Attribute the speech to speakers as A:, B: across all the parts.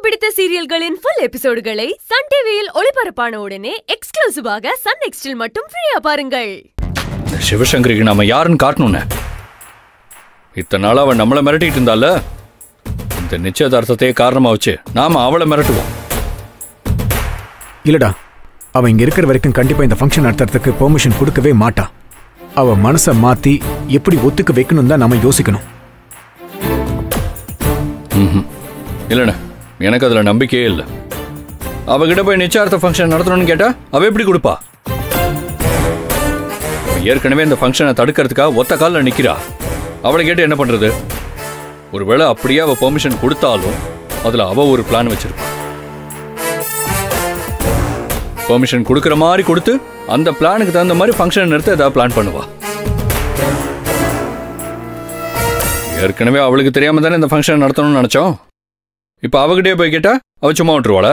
A: பிடித்த சீரியல்களின் full எபிசோடுகளை Sun டிவியில் ஒளிபரப்பான உடனே எக்ஸ்க்ளூசிவாக சன் நெக்ஸ்டில் மட்டும் ஃப்ரீயா பாருங்கள்
B: இந்த சிவசங்கரிக்கு நாம யாருன்னு காட்டணும்னே இத்தனை நாள் அவன் நம்மளை மிரட்டிட்டு இருந்தால இந்த நிச்சயதார்த்தத்தையே காரணமா வச்சு நாம அவளை மிரட்டுவோம்
C: இல்லடா அவ இங்க இருக்கிற வரைக்கும் கண்டிப்பா இந்த ஃபங்க்ஷன் நடத்துறதுக்கு பெர்மிஷன் கொடுக்கவே மாட்டா அவ மனசை மாத்தி எப்படி ஒத்துக்க வைக்கணும் தான் நாம யோசிக்கணும்
B: ம்ஹும். இல்லைண்ணே எனக்கு அதுல நம்பிக்கையே இல்லை அவகிட்ட போய் நிச்சயார்த்த ஃபங்க்ஷன் நடத்தணும்னு கேட்டா அவ எப்படி கொடுப்பா ஏற்கனவே இந்த ஃபங்க்ஷனை தடுக்கிறதுக்காக ஒத்த காலில் நிக்கிறா அவளை கேட்டு என்ன பண்றது ஒருவேளை அப்படியே அவ பெர்மிஷன் கொடுத்தாலும் அதுல அவ ஒரு பிளான் வச்சிருப்பா பெர்மிஷன் கொடுக்குற மாதிரி கொடுத்து அந்த பிளானுக்கு தகுந்த மாதிரி ஃபங்க்ஷன் நிறுத்த ஏதாவது பிளான் பண்ணுவா ஏற்கனவே அவளுக்கு தெரியாம தானே இந்த ஃபங்க்ஷன் நடத்தணும்னு நினைச்சோம் இப்போ அவகிட்டே போய் கேட்டா அவ சும்மா விட்டுருவாளா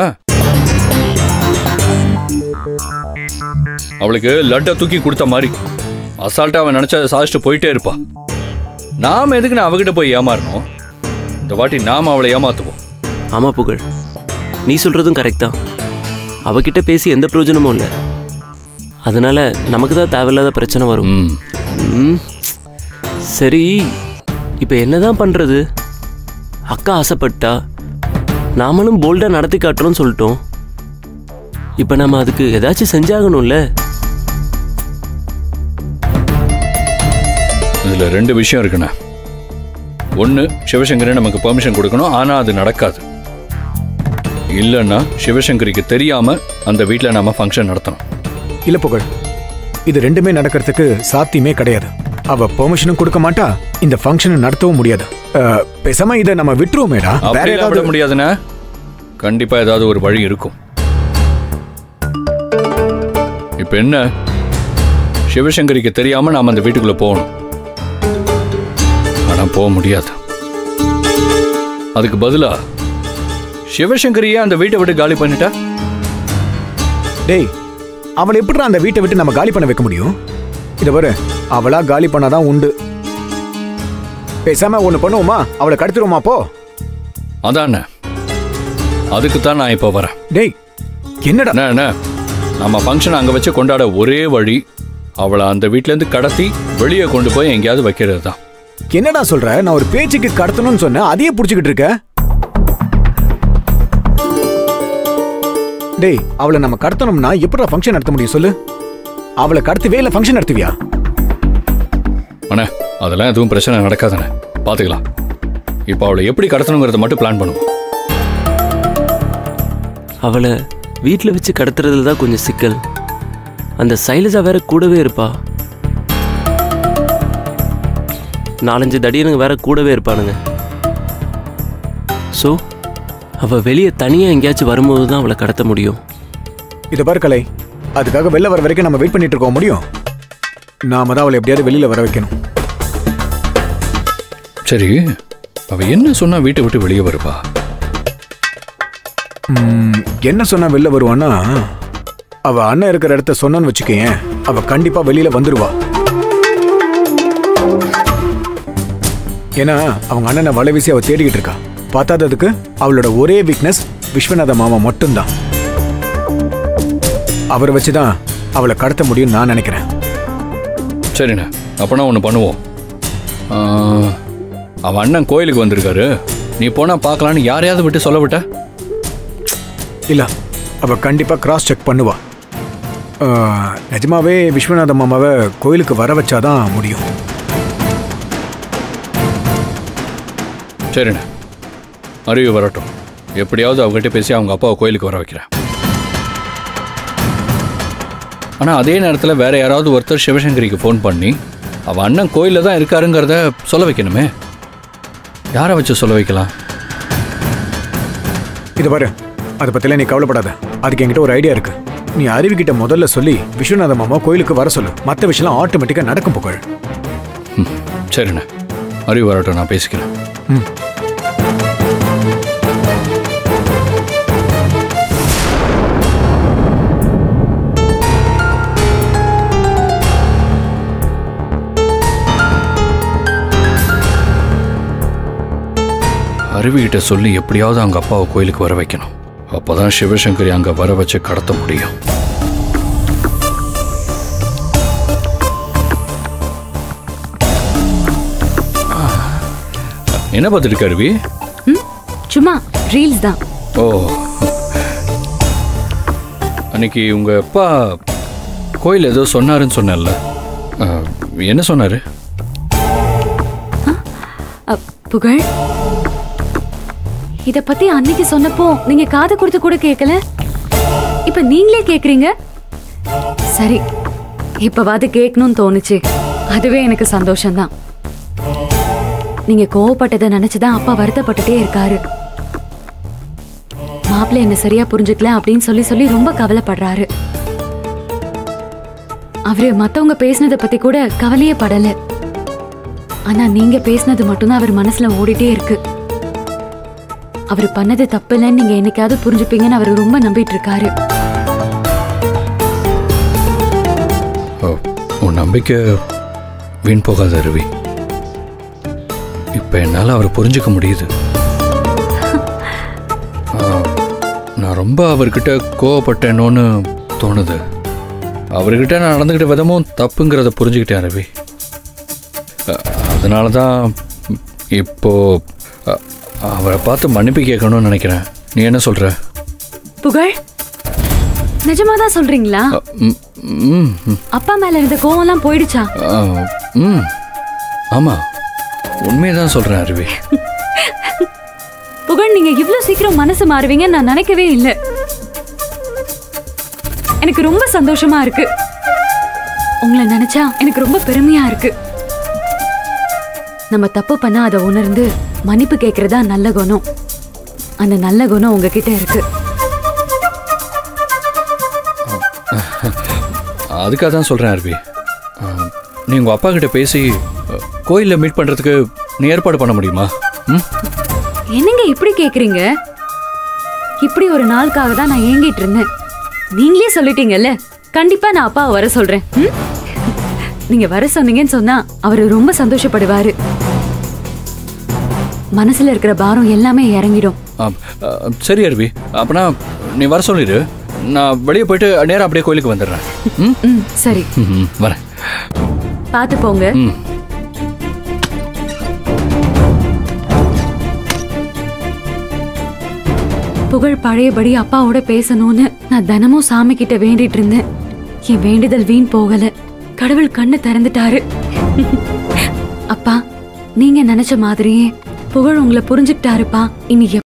B: அவளுக்கு லட்டை தூக்கி கொடுத்த மாதிரி அசால்ட்டா அவன் நினைச்சா சாதிச்சுட்டு போயிட்டே இருப்பா நாம எதுக்கு நான் அவகிட்ட போய் ஏமாறணும் இந்த வாட்டி நாம அவளை ஏமாத்துவோம்
D: ஆமா புகழ் நீ சொல்றதும் கரெக்ட் தான் அவகிட்ட பேசி எந்த பிரயோஜனமும் இல்லை அதனால நமக்கு தான் தேவையில்லாத பிரச்சனை வரும்
B: ம்
D: ம், சரி இப்போ என்னதான் பண்றது அக்கா ஆசைப்பட்டா நாமளும் போல்டா நடத்தி காட்டுறோம்னு சொல்லிட்டோம் இப்போ நம்ம அதுக்கு ஏதாச்சும் செஞ்சாகணும்ல
B: இதுல ரெண்டு விஷயம் இருக்குண்ணே ஒன்று சிவசங்கரி நமக்கு பெர்மிஷன் கொடுக்கணும் ஆனா அது நடக்காது இல்லைன்னா சிவசங்கரிக்கு தெரியாம அந்த வீட்டில் நாம ஃபங்க்ஷன் நடத்தணும்
C: இல்ல புகழ் இது ரெண்டுமே நடக்கிறதுக்கு சாத்தியமே கிடையாது அவ பெர்மிஷனும் கொடுக்க மாட்டா இந்த ஃபங்க்ஷன் நடத்தவும் முடியாது அஹ், பேசாம இதை நம்ம விட்டுருவோமேடா வேற
B: அப்படிலாம் விட
C: ஏதாவது
B: முடியாதுண்ணே கண்டிப்பா ஏதாவது ஒரு வழி இருக்கும் இப்ப என்ன சிவசங்கரிக்கு தெரியாம நாம அந்த வீட்டுக்குள்ள போகணும் ஆனா போக முடியாது அதுக்கு பதிலா சிவசங்கரியே அந்த வீட்டை விட்டு காலி பண்ணிட்டா
C: டேய் அவளை எப்படிடா அந்த வீட்டை விட்டு நம்ம காலி பண்ண வைக்க முடியும் இதை பாரு அவளா காலி பண்ணாதான் உண்டு பேசாம ஒண்ணு பண்ணுவோமா அவளை கடத்திடுவோமா போ
B: அதானே அதுக்கு தான் நான் இப்போ வரேன்
C: டேய் என்னடா
B: என்ன என்ன நம்ம ஃபங்க்ஷன் அங்கே வச்சு கொண்டாட ஒரே வழி அவளை அந்த வீட்டிலேருந்து கடத்தி வெளியே கொண்டு போய் எங்கேயாவது வைக்கிறது தான்
C: என்னடா சொல்ற நான் ஒரு பேச்சுக்கு கடத்தணும்னு சொன்னேன் அதையே புடிச்சுக்கிட்டு இருக்க டேய் அவளை நம்ம கடத்தணும்னா எப்படிடா ஃபங்க்ஷன் நடத்த முடியும் சொல்லு அவளை கடத்தவே இல்லை ஃபங்க்ஷன் நடத்துவியா
B: அண்ணே அதெல்லாம் எதுவும் பிரச்சனை நடக்காதுண்ணே பார்த்துக்கலாம் இப்போ அவளை எப்படி கடத்தணுங்கிறத மட்டும் பிளான் பண்ணுவோம்
D: அவளை வீட்டில் வச்சு கடத்துறதுல தான் கொஞ்சம் சிக்கல் அந்த சைலஜா வேற கூடவே இருப்பா நாலஞ்சு தடியனுங்க வேற கூடவே இருப்பானுங்க ஸோ அவள் வெளியே தனியாக எங்கேயாச்சும் வரும்போது தான் அவளை கடத்த முடியும்
C: இதை பாரு கலை அதுக்காக வெளில வர வரைக்கும் நம்ம வெயிட் பண்ணிட்டு இருக்க முடியும் நாம தான் அவளை எப்படியாவது வெளியில வர வைக்கணும்
B: சரி அவ என்ன சொன்னா வீட்டை விட்டு வெளியே வருவா
C: ம், என்ன சொன்னா வெளில வருவான்னா அவ அண்ணன் இருக்கிற இடத்த சொன்னான்னு வச்சுக்கேன் அவ கண்டிப்பா வெளியில வந்துருவா ஏன்னா அவங்க அண்ணனை வலை வீசி அவ தேடிக்கிட்டு இருக்கா பார்த்தாததுக்கு அவளோட ஒரே வீக்னஸ் விஸ்வநாத மாமா மட்டும்தான் அவரை வச்சுதான் அவளை கடத்த முடியும்னு நான் நினைக்கிறேன்
B: சரிண்ணே அப்போனா ஒன்று பண்ணுவோம் ஆ, அவன் அண்ணன் கோயிலுக்கு வந்திருக்காரு நீ போனா பார்க்கலான்னு யாரையாவது விட்டு சொல்ல விட்ட
C: இல்ல அவ கண்டிப்பா கிராஸ் செக் பண்ணுவா ஆ, நிஜமாவே விஸ்வநாத மாமாவை கோயிலுக்கு வர வச்சாதான் முடியும்
B: சரிண்ணே அறிவு வரட்டும் எப்படியாவது அவங்ககிட்ட பேசி அவங்க அப்பாவை கோயிலுக்கு வர வைக்கிறேன் ஆனால் அதே நேரத்தில் வேற யாராவது ஒருத்தர் சிவசங்கரிக்கு ஃபோன் பண்ணி அவன் அண்ணன் கோயிலில் தான் இருக்காருங்கிறத சொல்ல வைக்கணுமே யாரை வச்சு சொல்ல வைக்கலாம்
C: இது பாரு அதை பத்திலாம் நீ கவலைப்படாத அதுக்கு என்கிட்ட ஒரு ஐடியா இருக்கு நீ அருவிக்கிட்ட முதல்ல சொல்லி விஸ்வநாத மாமா கோயிலுக்கு வர சொல்லு மற்ற விஷயம்லாம் ஆட்டோமேட்டிக்கா நடக்கும் புகழ்
B: ம் சரிண்ணே அறிவு வரட்டும் நான் பேசிக்கிறேன்
C: ம்
B: அருவிகிட்ட சொல்லி எப்படியாவது அவங்க அப்பாவை கோயிலுக்கு வர வைக்கணும் அப்பதான் சிவசங்கரி அங்க வர வச்சு கடத்த முடியும் ஆ. என்ன பார்த்துட்டு இருக்க அருவி
E: ம் சும்மா ரீல்ஸ் தான்
B: ஓ அன்னைக்கு உங்க அப்பா கோயில் ஏதோ சொன்னாருன்னு சொன்னேன்ல ஆ, என்ன சொன்னாரு
E: அ, புகழ் இத பத்தி அன்னைக்கு சொன்னப்போ நீங்க காது கொடுத்து கூட கேட்கல இப்ப நீங்களே கேக்குறீங்க சரி இப்பவாது கேட்கணும்னு தோணுச்சு அதுவே எனக்கு சந்தோஷம்தான் நீங்க கோவப்பட்டதை நினைச்சுதான் அப்பா வருத்தப்பட்டுட்டே இருக்காரு மாப்பிள்ளை என்ன சரியா புரிஞ்சுக்கல அப்படின்னு சொல்லி சொல்லி ரொம்ப கவலைப்படுறாரு அவரு மத்தவங்க பேசினதை பத்தி கூட கவலையே படல ஆனா நீங்க பேசினது மட்டும்தான் அவர் மனசுல ஓடிட்டே இருக்கு அவர் பண்ணது தப்பில்லைன்னு நீங்க என்னைக்காவது புரிஞ்சுப்பீங்கன்னு அவர் ரொம்ப நம்பிட்டு இருக்காரு
B: ஓ, உன் நம்பிக்கை வீண் போகாத அருவி இப்போ என்னால் அவரை புரிஞ்சுக்க முடியுது ஆ, நான் ரொம்ப அவர்கிட்ட கோவப்பட்டேனோன்னு தோணுது அவர்கிட்ட நான் நடந்துக்கிட்ட விதமும் தப்புங்கிறத புரிஞ்சுக்கிட்டேன் ரவி அ- அதனால தான் இப்போ அ, அவரை பார்த்து மன்னிப்பு கேட்கணும்னு நினைக்கிறேன் நீ என்ன சொல்ற
E: புகழ் நிஜமாதான் சொல்றீங்களா
B: அ, ம், ம், ம்.
E: அப்பா மேல இருந்த கோவம்லாம் போயிடுச்சா
B: ஆ, ம் ஆமாம் உண்மையை தான் சொல்கிறேன் அருவி
E: புகழ் நீங்க இவ்ளோ சீக்கிரம் மனசு மாறுவீங்கன்னு நான் நினைக்கவே இல்லை எனக்கு ரொம்ப சந்தோஷமா இருக்கு உங்களை நினைச்சா எனக்கு ரொம்ப பெருமையா இருக்கு நம்ம தப்பு பண்ணா அதை உணர்ந்து மன்னிப்பு கேட்கறதா நல்ல குணம் அந்த நல்ல குணம் உங்ககிட்ட இருக்கு
B: அதுக்காக தான் சொல்கிறேன் அருவி ஆ, நீ உங்கள் அப்பா கிட்ட பேசி கோயிலில் மீட் பண்ணுறதுக்கு நீ ஏற்பாடு பண்ண முடியுமா ம்
E: என்னங்க இப்படி கேக்குறீங்க இப்படி ஒரு நாளுக்காக தான் நான் ஏங்கிட்டு இருந்தேன் நீங்களே சொல்லிட்டீங்கல்ல கண்டிப்பா நான் அப்பாவை வர சொல்றேன் ம்? நீங்க வர சொன்னீங்கன்னு சொன்னா அவரு ரொம்ப சந்தோஷப்படுவாரு மனசுல இருக்கிற பாரம் எல்லாமே இறங்கிடும்
B: ஆ, ஆ, சரி அருவி அப்பனா நீ வர சொல்லிடு நான் வெளியே போயிட்டு நேராக அப்படியே கோயிலுக்கு வந்துடுறேன் ம்
E: ம் சரி
B: ம், ம், வரேன்
E: பார்த்து போங்க
B: ம்
E: புகழ் பழையபடி அப்பாவோட பேசணும்னு நான் தினமும் சாமி கிட்ட வேண்டிட்டு இருந்தேன் என் வேண்டுதல் வீண் போகல கடவுள் கண்ணு திறந்துட்டாரு அப்பா நீங்க நினைச்ச மாதிரியே புகழ் உங்களை புரிஞ்சுக்கிட்டாருப்பா இனி